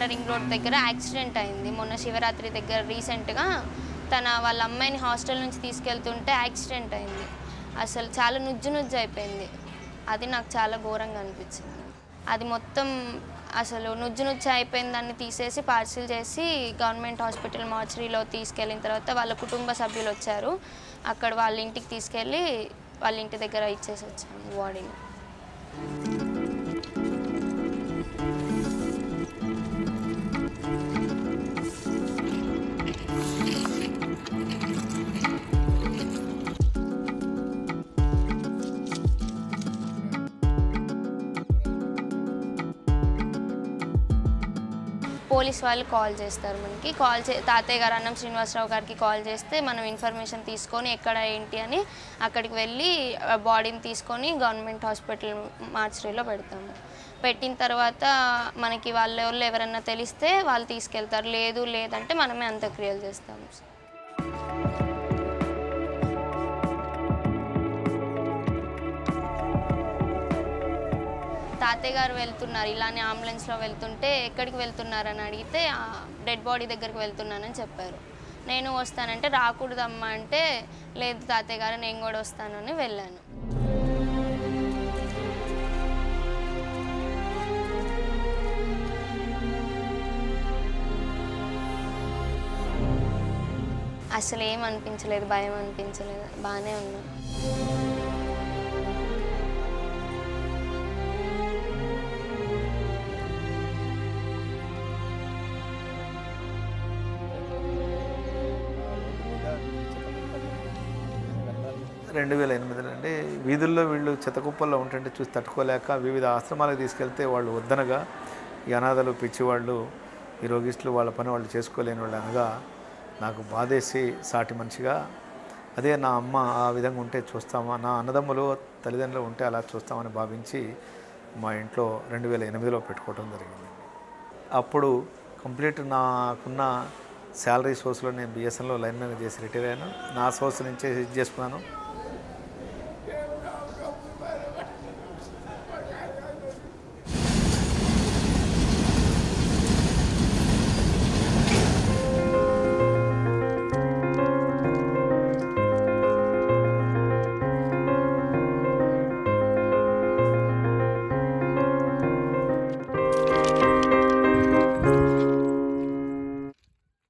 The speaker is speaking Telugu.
రింగ్ రోడ్ దగ్గర యాక్సిడెంట్ అయింది మొన్న శివరాత్రి దగ్గర రీసెంట్గా తన వాళ్ళ అమ్మాయిని హాస్టల్ నుంచి తీసుకెళ్తుంటే యాక్సిడెంట్ అయింది అసలు చాలా నుజ్జు నుజ్జు అయిపోయింది అది నాకు చాలా ఘోరంగా అనిపించింది అది మొత్తం అసలు నుజ్జు నుజ్జు అయిపోయిన దాన్ని తీసేసి పార్సిల్ చేసి గవర్నమెంట్ హాస్పిటల్ మార్చరీలో తీసుకెళ్ళిన తర్వాత వాళ్ళ కుటుంబ సభ్యులు వచ్చారు అక్కడ వాళ్ళ ఇంటికి తీసుకెళ్ళి వాళ్ళ ఇంటి దగ్గర ఇచ్చేసి వచ్చాము బాడీని పోలీస్ వాళ్ళు కాల్ చేస్తారు మనకి కాల్ చే తాతయ్య గారు అన్నం శ్రీనివాసరావు గారికి కాల్ చేస్తే మనం ఇన్ఫర్మేషన్ తీసుకొని ఎక్కడ ఏంటి అని అక్కడికి వెళ్ళి బాడీని తీసుకొని గవర్నమెంట్ హాస్పిటల్ మార్చరీలో పెడతాము పెట్టిన తర్వాత మనకి వాళ్ళ వాళ్ళు ఎవరన్నా తెలిస్తే వాళ్ళు తీసుకెళ్తారు లేదు లేదంటే మనమే అంత్యక్రియలు చేస్తాము తాతయ్య గారు వెళ్తున్నారు ఇలానే అంబులెన్స్లో వెళ్తుంటే ఎక్కడికి వెళ్తున్నారని అడిగితే డెడ్ బాడీ దగ్గరికి వెళ్తున్నానని చెప్పారు నేను వస్తానంటే రాకూడదమ్మా అంటే లేదు తాతయ్య గారు నేను కూడా వస్తానని వెళ్ళాను అసలు ఏం అనిపించలేదు భయం అనిపించలేదు బాగానే ఉన్నా రెండు వేల ఎనిమిదిలో అంటే వీధుల్లో వీళ్ళు చెత్తకుప్పల్లో ఉంటుంటే చూసి తట్టుకోలేక వివిధ ఆశ్రమాలకు తీసుకెళ్తే వాళ్ళు వద్దనగా ఈ అనాథలు పిచ్చివాళ్ళు ఈ రోగిస్టులు వాళ్ళ పని వాళ్ళు చేసుకోలేని వాళ్ళు అనగా నాకు బాధేసి సాటి మనిషిగా అదే నా అమ్మ ఆ విధంగా ఉంటే చూస్తామా నా అన్నదమ్ములు తల్లిదండ్రులు ఉంటే అలా చూస్తామని భావించి మా ఇంట్లో రెండు వేల ఎనిమిదిలో పెట్టుకోవడం జరిగింది అప్పుడు కంప్లీట్ నాకున్న శాలరీ సోర్స్లో నేను బిఎస్ఎన్లో లైన్ మ్యాన్ చేసి రిటైర్ అయ్యాను నా సోర్స్ నుంచే ఇది చేసుకున్నాను